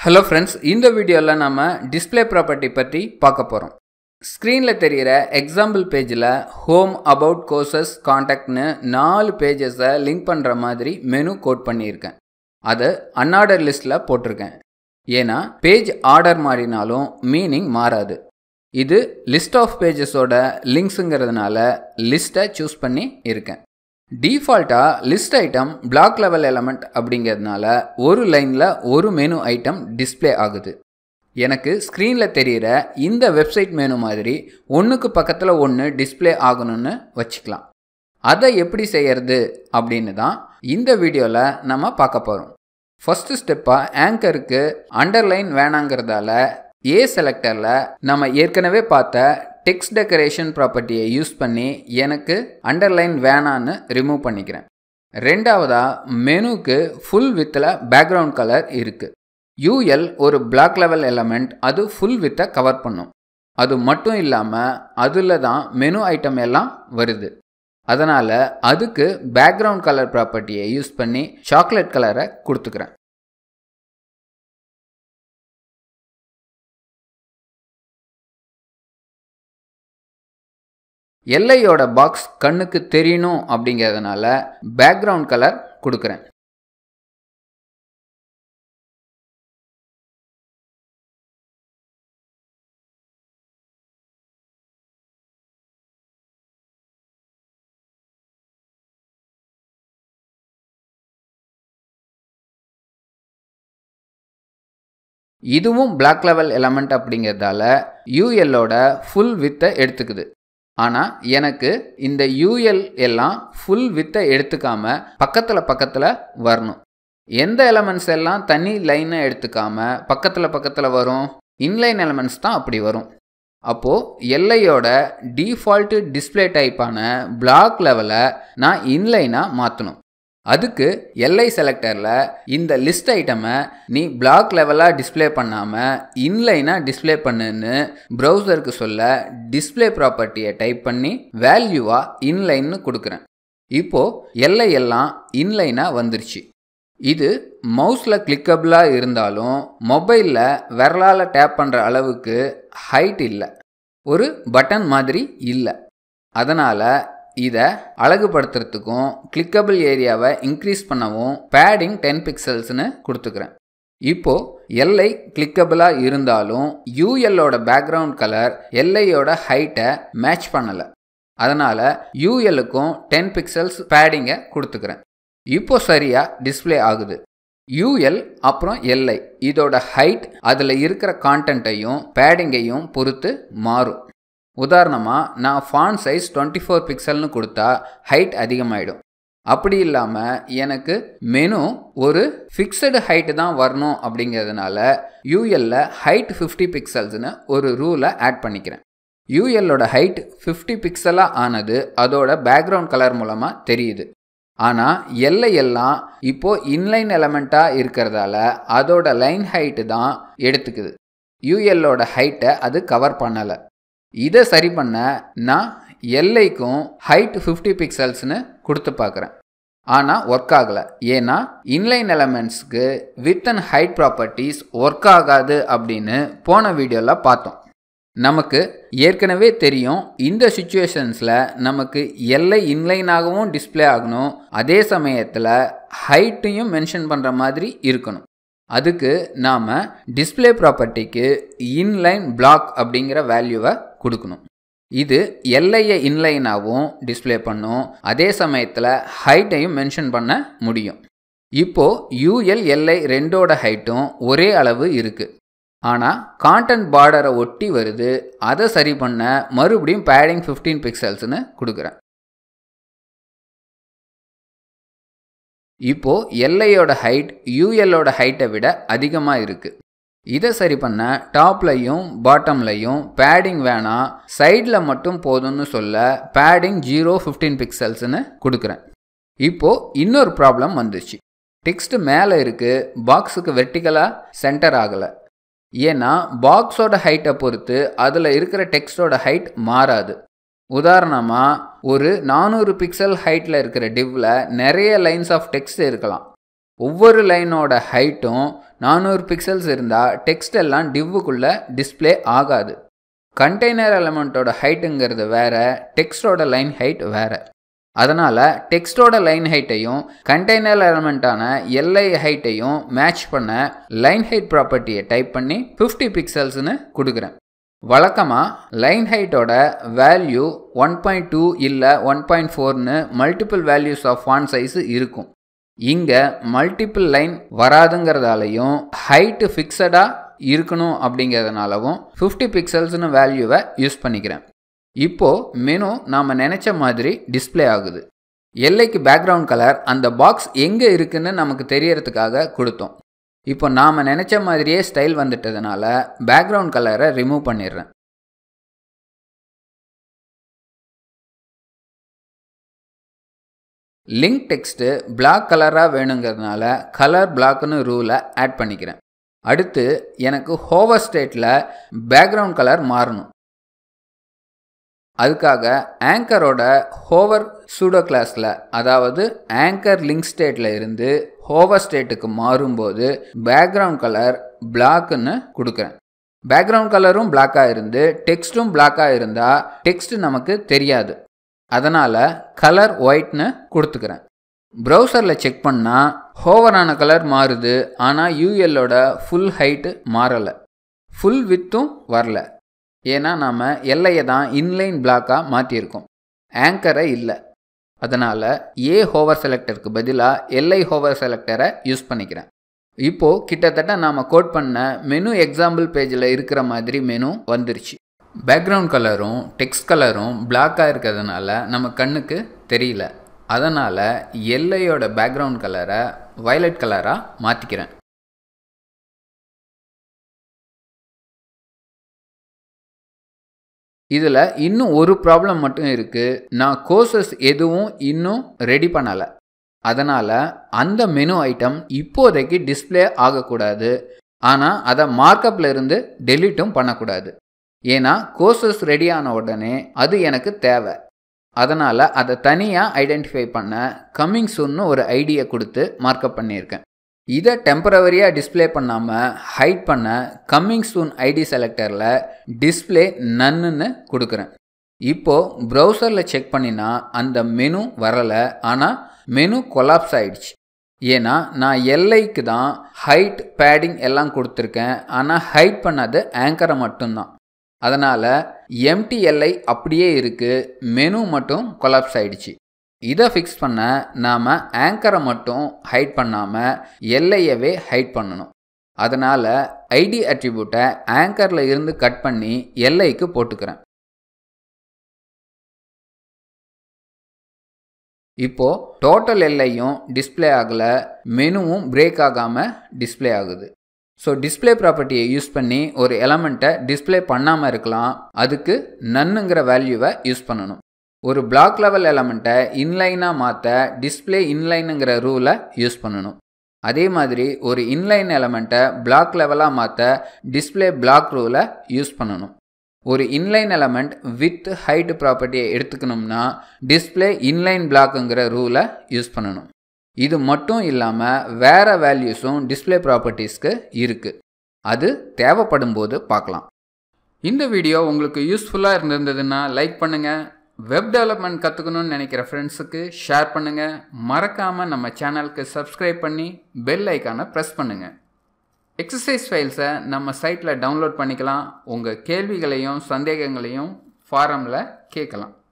hello friends இந்த வீடியோவில் நம்ம டிஸ்ப்ளே ப்ராப்பர்ட்டி பற்றி பார்க்க போகிறோம் ஸ்க்ரீனில் தெரிகிற எக்ஸாம்பிள் பேஜில் ஹோம் அபவுட் கோர்சஸ் காண்டாக்ட்னு நாலு பேஜஸை லிங்க் பண்ணுற மாதிரி மெனு கோட் பண்ணியிருக்கேன் அதை அன்ஆர்டர் லிஸ்ட்டில் போட்டிருக்கேன் ஏன்னா பேஜ் ஆர்டர் மாறினாலும் மீனிங் மாறாது இது லிஸ்ட் ஆஃப் பேஜஸோட லிங்க்ஸுங்கிறதுனால லிஸ்ட்டை சூஸ் பண்ணி இருக்கேன் டிஃபால்ட்டாக list item block level element அப்படிங்கிறதுனால ஒரு லைனில் ஒரு மெனு ஐட்டம் டிஸ்ப்ளே ஆகுது எனக்கு ஸ்க்ரீனில் தெரிகிற இந்த வெப்சைட் மெனு மாதிரி ஒன்றுக்கு பக்கத்தில் ஒன்று டிஸ்ப்ளே ஆகணும்னு வச்சுக்கலாம் அதை எப்படி செய்யறது அப்படின்னு தான் இந்த வீடியோவில் நம்ம பார்க்க போகிறோம் ஃபஸ்ட்டு ஸ்டெப்பாக ஆங்கருக்கு அண்டர்லைன் வேணாங்கிறதால ஏ செலக்டரில் நம்ம ஏற்கனவே பார்த்த டெக்ஸ்ட் டெக்கரேஷன் ப்ராப்பர்ட்டியை யூஸ் பண்ணி எனக்கு அண்டர்லைன் வேணான்னு ரிமூவ் பண்ணிக்கிறேன் ரெண்டாவதாக மெனுக்கு ஃபுல் வித்தில் பேக்ரவுண்ட் கலர் இருக்குது யூஎல் ஒரு பிளாக் லெவல் எலமெண்ட் அது ஃபுல் வித்தை கவர் பண்ணும் அது மட்டும் இல்லாமல் அதில் தான் மெனு ஐட்டம் எல்லாம் வருது அதனால் அதுக்கு பேக்ரவுண்ட் கலர் ப்ராப்பர்ட்டியை யூஸ் பண்ணி சாக்லேட் கலரை கொடுத்துக்கிறேன் எல்லையோட பாக்ஸ் கண்ணுக்கு தெரியணும் அப்படிங்கிறதுனால பேக்ரவுண்ட் கலர் கொடுக்குறேன் இதுவும் பிளாக் லெவல் எலமெண்ட் அப்படிங்கிறதால யூஎல்லோட ஃபுல் வித்தை எடுத்துக்குது ஆனால் எனக்கு இந்த யூஎல் எல்லாம் ஃபுல் வித்தை எடுத்துக்காம பக்கத்தில் பக்கத்தில் வரணும் எந்த எலமெண்ட்ஸ் எல்லாம் தனி லைனை எடுத்துக்காம பக்கத்தில் பக்கத்தில் வரும் இன்லைன் எலமெண்ட்ஸ் தான் அப்படி வரும் அப்போது எல்லையோட டிஃபால்ட்டு டிஸ்பிளே டைப்பான பிளாக் லெவலை நான் இன்லைனாக மாற்றணும் அதுக்கு எல்ஐ செலக்டரில் இந்த லிஸ்ட் ஐட்டமை நீ பிளாக் லெவலாக டிஸ்பிளே பண்ணாமல் இன்லைனாக டிஸ்பிளே பண்ணுன்னு ப்ரௌசருக்கு சொல்ல டிஸ்பிளே ப்ராப்பர்ட்டியை டைப் பண்ணி வேல்யூவாக இன்லைன்னு கொடுக்குறேன் இப்போது எல்ஐ எல்லாம் இன்லைனாக வந்துருச்சு இது மவுஸில் கிளிக்கபிளாக இருந்தாலும் மொபைலில் விரலால் டேப் பண்ணுற அளவுக்கு ஹைட் இல்லை ஒரு பட்டன் மாதிரி இல்லை அதனால் இதை அழகுபடுத்துறதுக்கும் கிளிக்கபிள் ஏரியாவை இன்க்ரீஸ் பண்ணவும் பேடிங் டென் பிக்சல்ஸ்னு கொடுத்துக்கிறேன் இப்போது எல்ஐ கிளிக்கபிளாக இருந்தாலும் யூஎல்லோட பேக்ரவுண்ட் கலர் எல்ஐயோட ஹைட்டை மேட்ச் பண்ணலை அதனால் யூஎல்லுக்கும் டென் பிக்சல்ஸ் பேடிங்கை கொடுத்துக்கிறேன் இப்போ சரியாக டிஸ்பிளே ஆகுது யூஎல் அப்புறம் எல்ஐ இதோட ஹைட் அதில் இருக்கிற கான்டென்ட்டையும் பேடிங்கையும் பொறுத்து மாறும் உதாரணமாக நான் ஃபான் சைஸ் டுவெண்ட்டி ஃபோர் பிக்சல்னு கொடுத்தா ஹைட் அதிகமாகிடும் அப்படி இல்லாமல் எனக்கு மெனு ஒரு ஃபிக்ஸடு ஹைட்டு தான் வரணும் அப்படிங்கிறதுனால யூஎல்ல ஹைட் ஃபிஃப்டி பிக்சல்ஸ்னு ஒரு ரூலை ஆட் பண்ணிக்கிறேன் யூஎல்லோட ஹைட் ஃபிஃப்டி பிக்சலாக ஆனது அதோட பேக்ரவுண்ட் கலர் மூலமாக தெரியுது ஆனால் எல்லை எல்லாம் இப்போது இன்லைன் எலமெண்ட்டாக இருக்கிறதால அதோட லைன் ஹைட்டு தான் எடுத்துக்குது யூஎல்லோட ஹைட்டை அது கவர் பண்ணலை இதை சரி பண்ண நான் எல்லைக்கும் ஹைட் ஃபிஃப்டி பிக்சல்ஸ்னு கொடுத்து பார்க்குறேன் ஆனால் ஒர்க் ஆகலை ஏன்னா இன்லைன் எலமெண்ட்ஸ்க்கு width and height properties work ஆகாது அப்படின்னு போன வீடியோவில் பார்த்தோம் நமக்கு ஏற்கனவே தெரியும் இந்த சுச்சுவேஷன்ஸில் நமக்கு எல்லை இன்லைனாகவும் டிஸ்பிளே ஆகணும் அதே சமயத்தில் ஹைட்டையும் மென்ஷன் பண்ணுற மாதிரி இருக்கணும் அதுக்கு நாம் டிஸ்பிளே ப்ராப்பர்ட்டிக்கு இன்லைன் பிளாக் அப்படிங்கிற வேல்யூவை கொடுக்கணும் இது எல்லையை இன்லைனாகவும் டிஸ்பிளே பண்ணும் அதே சமயத்தில் ஹைட்டையும் மென்ஷன் பண்ண முடியும் இப்போது யூஎல் எல்ஐ ரெண்டோட ஹைட்டும் ஒரே அளவு இருக்குது ஆனால் கான்டென்ட் பார்டரை ஒட்டி வருது அதை சரி பண்ண மறுபடியும் பேடிங் ஃபிஃப்டீன் பிக்சல்ஸ்னு கொடுக்குறேன் இப்போது எல்ஐயோட ஹைட் யூஎல்லோட ஹைட்டை விட அதிகமாக இருக்குது இதை சரி பண்ண டாப்லையும் பாட்டம்லையும் பேடிங் வேணாம் சைடில் மட்டும் போதும்னு சொல்ல பேடிங் ஜீரோ ஃபிஃப்டீன் பிக்சல்ஸ்னு கொடுக்குறேன் இப்போது இன்னொரு ப்ராப்ளம் வந்துச்சு டெக்ஸ்ட் மேலே இருக்குது பாக்ஸுக்கு வெர்டிக்கலாக சென்டர் ஆகலை ஏன்னா பாக்ஸோட ஹைட்டை பொறுத்து அதில் இருக்கிற டெக்ஸ்டோட ஹைட் மாறாது உதாரணமாக ஒரு நானூறு பிக்சல் ஹைட்டில் இருக்கிற டிவ்வில் நிறைய லைன்ஸ் ஆஃப் டெக்ஸ்ட் இருக்கலாம் ஒவ்வொரு லைனோட ஹைட்டும் நானூறு பிக்சல்ஸ் இருந்தால் டெக்ஸ்ட் எல்லாம் டிவ்வுக்குள்ளே டிஸ்ப்ளே ஆகாது கண்டெய்னர் எலமெண்ட்டோட ஹைட்டுங்கிறது வேற டெக்ஸ்டோட லைன் ஹைட் வேற அதனால் டெக்ஸ்டோட லைன் ஹைட்டையும் கண்டெய்னர் எலமெண்ட்டான எல்ஐ ஹைட்டையும் மேட்ச் பண்ண லைன் ஹைட் ப்ராப்பர்ட்டியை டைப் பண்ணி ஃபிஃப்டி பிக்சல்ஸ்னு கொடுக்குறேன் வழக்கமாக லைன் ஹைட்டோட வேல்யூ ஒன் பாயிண்ட் டூ இல்லை ஒன் பாயிண்ட் ஃபோர்னு multiple values of font size இருக்கும் இங்கே மல்டிபிள் லைன் வராதுங்கிறதாலையும் ஹைட்டு ஃபிக்ஸடாக இருக்கணும் அப்படிங்கிறதுனாலவும் ஃபிஃப்டி பிக்சல்ஸ்னு வேல்யூவை யூஸ் பண்ணிக்கிறேன் இப்போது மெனு நாம் நினச்ச மாதிரி டிஸ்ப்ளே ஆகுது எல்லைக்கு பேக்ரவுண்ட் கலர் அந்த பாக்ஸ் எங்கே இருக்குன்னு நமக்கு தெரியறதுக்காக கொடுத்தோம் இப்போ நாம் நினச்ச மாதிரியே ஸ்டைல் வந்துட்டதுனால பேக்ரவுண்ட் கலரை ரிமூவ் பண்ணிடுறேன் லிங்க் டெக்ஸ்ட்டு பிளாக் கலராக வேணுங்கிறதுனால கலர் பிளாக்னு ரூலை ஆட் பண்ணிக்கிறேன் அடுத்து எனக்கு ஹோவர் ஸ்டேட்டில் பேக்ரவுண்ட் கலர் மாறணும் அதுக்காக ஆங்கரோட ஹோவர் சூடோ கிளாஸில் அதாவது ஆங்கர் லிங்க் ஸ்டேட்டில் இருந்து ஹோவர் ஸ்டேட்டுக்கு மாறும்போது பேக்ரவுண்ட் கலர் பிளாக்குன்னு கொடுக்குறேன் பேக்ரவுண்ட் கலரும் பிளாக்காக இருந்து டெக்ஸ்ட்டும் பிளாக்காக இருந்தால் டெக்ஸ்ட் நமக்கு தெரியாது அதனால் கலர் ஒயிட்னு கொடுத்துக்கிறேன் ப்ரௌசரில் செக் பண்ணால் ஹோவரான கலர் மாறுது ஆனால் யூஎல்லோட ஃபுல் ஹைட்டு மாறலை ஃபுல் வித்தும் வரல ஏன்னா நாம் எல்லையை தான் இன்லைன் பிளாக்காக மாற்றியிருக்கோம் ஆங்கரை இல்லை அதனால் ஏ ஹோவர் செலக்டருக்கு பதிலாக எல்ஐ ஹோவர் செலக்டரை யூஸ் பண்ணிக்கிறேன் இப்போது கிட்டத்தட்ட நாம் கோட் பண்ண மெனு எக்ஸாம்பிள் பேஜில் இருக்கிற மாதிரி மெனு வந்துருச்சு பேக்ரவுண்ட் கலரும் டெக்ஸ்ட் கலரும் பிளாக்காக இருக்கிறதுனால நம்ம கண்ணுக்கு தெரியல அதனால் எல்லையோட பேக்ரவுண்ட் கலரை வயலட் கலராக மாற்றிக்கிறேன் இதில் இன்னும் ஒரு ப்ராப்ளம் மட்டும் இருக்குது நான் கோர்சஸ் எதுவும் இன்னும் ரெடி பண்ணலை அதனால் அந்த மெனு ஐட்டம் இப்போதைக்கு டிஸ்பிளே ஆகக்கூடாது ஆனால் அதை மார்க்கப்பில் இருந்து டெலிட்டும் பண்ணக்கூடாது ஏன்னா கோர்சஸ் ரெடி ஆன உடனே அது எனக்கு தேவை அதனால் அதை தனியாக ஐடென்டிஃபை பண்ண கம்மிங் சூன்னு ஒரு ஐடியை கொடுத்து மார்க்கப் பண்ணியிருக்கேன் இதை டெம்பரவரியாக டிஸ்பிளே பண்ணாமல் ஹைட் பண்ண கம்மிங் சூன் ஐடி செலக்டரில் டிஸ்பிளே நன்னுன்னு கொடுக்குறேன் இப்போது ப்ரௌசரில் செக் பண்ணினா அந்த மெனு வரலை ஆனால் மெனு கொலாப்ஸ் ஆயிடுச்சு ஏன்னா நான் எல்லைக்கு தான் ஹைட் பேடிங் எல்லாம் கொடுத்துருக்கேன் ஆனால் ஹைட் பண்ணது ஆங்கரை மட்டும்தான் அதனால் எம்டிஎல்ஐ அப்படியே இருக்குது மெனு மட்டும் கொலாப்ஸ் ஆயிடுச்சு இதை ஃபிக்ஸ் பண்ண நாம் ஆங்கரை மட்டும் ஹைட் பண்ணாமல் எல்லையவே ஹைட் பண்ணணும் அதனால் ஐடி அட்ரிபியூட்டை ஆங்கரில் இருந்து கட் பண்ணி எல்லைக்கு போட்டுக்கிறேன் இப்போது டோட்டல் எல்லையும் டிஸ்பிளே ஆகலை மெனுவும் பிரேக் ஆகாமல் டிஸ்பிளே ஆகுது ஸோ டிஸ்பிளே ப்ராப்பர்ட்டியை யூஸ் பண்ணி ஒரு எலமெண்ட்டை டிஸ்பிளே பண்ணாமல் இருக்கலாம் அதுக்கு நன்னுங்கிற வேல்யூவை யூஸ் பண்ணணும் ஒரு பிளாக் லெவல் எலமெண்ட்டை இன்லைனாக மாற்ற டிஸ்பிளே இன்லைனுங்கிற ரூலை யூஸ் பண்ணணும் அதே மாதிரி ஒரு இன்லைன் எலமெண்ட்டை பிளாக் லெவலாக மாற்ற டிஸ்பிளே பிளாக் ரூலை யூஸ் பண்ணணும் ஒரு இன்லைன் எலமெண்ட் வித் ஹைட் ப்ராப்பர்ட்டியை எடுத்துக்கணும்னா டிஸ்பிளே இன்லைன் பிளாக்குங்கிற ரூலை யூஸ் பண்ணணும் இது மட்டும் இல்லாமல் வேறு வேல்யூஸும் டிஸ்பிளே ப்ராப்பர்ட்டிஸ்க்கு இருக்குது அது தேவைப்படும் போது பார்க்கலாம் இந்த வீடியோ உங்களுக்கு யூஸ்ஃபுல்லாக இருந்திருந்ததுன்னா லைக் பண்ணுங்கள் வெப் டெவலப்மெண்ட் கற்றுக்கணும்னு நினைக்கிற ஃப்ரெண்ட்ஸுக்கு ஷேர் பண்ணுங்கள் மறக்காமல் நம்ம சேனலுக்கு சப்ஸ்கிரைப் பண்ணி பெல் ஐக்கானை ப்ரெஸ் பண்ணுங்கள் எக்ஸசைஸ் ஃபைல்ஸை நம்ம சைட்டில் டவுன்லோட் பண்ணிக்கலாம் உங்கள் கேள்விகளையும் சந்தேகங்களையும் ஃபாரமில் கேட்கலாம்